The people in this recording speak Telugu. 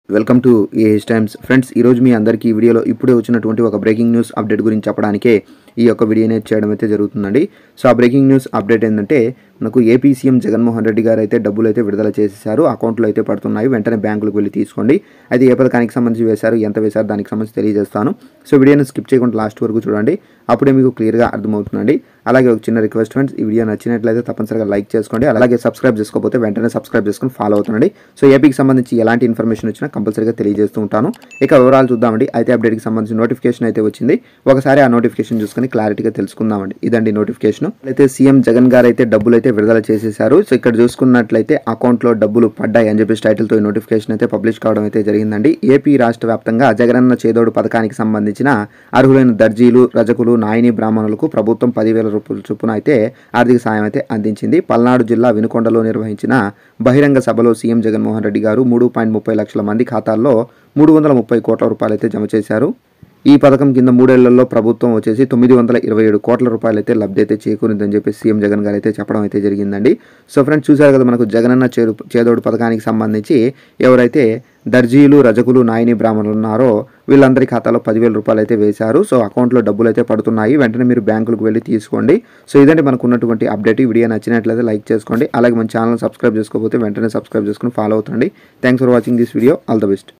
welcome to AH times friends ఈరోజు మీ అందరికీ ఈ వీడియోలో ఇప్పుడే వచ్చినటువంటి ఒక బ్రేకింగ్ న్యూస్ అప్డేట్ గురించి చెప్పడానికే ఈ యొక్క వీడియో అనేది చేయడం అయితే జరుగుతుందండి సో ఆ బ్రేకింగ్ న్యూస్ అప్డేట్ ఏంటంటే మనకు ఏపీ సీఎం జగన్మోహన్ రెడ్డి గారు అయితే డబ్బులు అయితే విడుదల చేసేసారు అకౌంట్లో అయితే పడుతున్నాయి వెంటనే బ్యాంకులకు వెళ్ళి తీసుకోండి అయితే ఏ పథకానికి సంబంధించి వేశారు ఎంత వేశారు దానికి సంబంధించి తెలియజేస్తాను సో వీడియోని స్కిప్ చేయకుండా లాస్ట్ వరకు చూడండి అప్పుడే మీకు క్లియర్గా అర్థమవుతుందండి అలాగే ఒక చిన్న రిక్వెస్ట్ ఫ్రెండ్స్ ఈ వీడియో నచ్చినట్లయితే తప్పనిసరిగా లైక్ చేసుకోండి అలాగే సబ్స్క్రైబ్ చేసుకోకపోతే వెంటనే సబ్స్క్రైబ్ చేసుకుని ఫాలో అవుతుండండి సో ఏపీకి సంబంధించి ఎలాంటి ఇన్ఫర్మేషన్ వచ్చినా కంపల్సరీగా తెలియజేస్తూ ఉంటాను ఇక వివరాలు చూద్దామండి అయితే అప్డేట్కి సంబంధించి నోటిఫికేషన్ అయితే వచ్చింది ఒకసారి ఆ నోటిఫికేషన్ చూసుకొని క్లారిటీగా తెలుసుకుందామండి ఇదండి నోటిఫికేషన్ అయితే సీఎం జగన్ గారు అయితే డబ్బులు అయితే విడుదల చేసేశారు సో ఇక్కడ చూసుకున్నట్లయితే అకౌంట్లో డబ్బులు పడ్డాయి అని చెప్పేసి టైటిల్తో ఈ నోటిఫికేషన్ అయితే పబ్లిష్ కావడం అయితే జరిగిందండి ఏపీ రాష్ట్ర వ్యాప్తంగా జగనన్న చేదోడు పథకానికి సంబంధించిన అర్హులైన దర్జీలు రజకులు నాయని బ్రాహ్మణులకు ప్రభుత్వం పదివేల రూపాయల చొప్పున అయితే ఆర్థిక సాయం అయితే అందించింది పల్నాడు జిల్లా వినుకొండలో నిర్వహించిన బహిరంగ సభలో సీఎం జగన్మోహన్ రెడ్డి గారు మూడు పాయింట్ ముప్పై లక్షల మంది ఖాతాల్లో మూడు వందల ముప్పై కోట్ల రూపాయలు అయితే జమ చేశారు ఈ పథకం కింద మూడేళ్లలో ప్రభుత్వం వచ్చేసి తొమ్మిది వందల ఇరవై ఏడు కోట్ల రూపాయలు అయితే లబ్ధి అయితే చేకూరిందని చెప్పి సీఎం జగన్ గారు అయితే చెప్పడం అయితే జరిగిందండి సో ఫ్రెండ్స్ చూశారు కదా మనకు జగనన్న చేరు చేదోడు పథకానికి సంబంధించి ఎవరైతే దర్జీలు రజకులు నాయని బ్రాహ్మణులు ఉన్నారో వీళ్ళందరి ఖాతాలో పదివేల రూపాయలు అయితే వేశారు సో అకౌంట్లో డబ్బులు అయితే పడుతున్నాయి వెంటనే మీరు బ్యాంకులకు వెళ్ళి తీసుకోండి సో ఇదంటే మనకు ఉన్నటువంటి అప్డేట్ ఈ వీడియో నచ్చినట్లయితే లైక్ చేసుకోండి అలాగే మన ఛానల్ సబ్స్క్రైబ్ చేసుకోకపోతే వెంటనే సబ్స్క్రైబ్ చేసుకుని ఫాలో అవుతుండండి thanks for watching this video all the best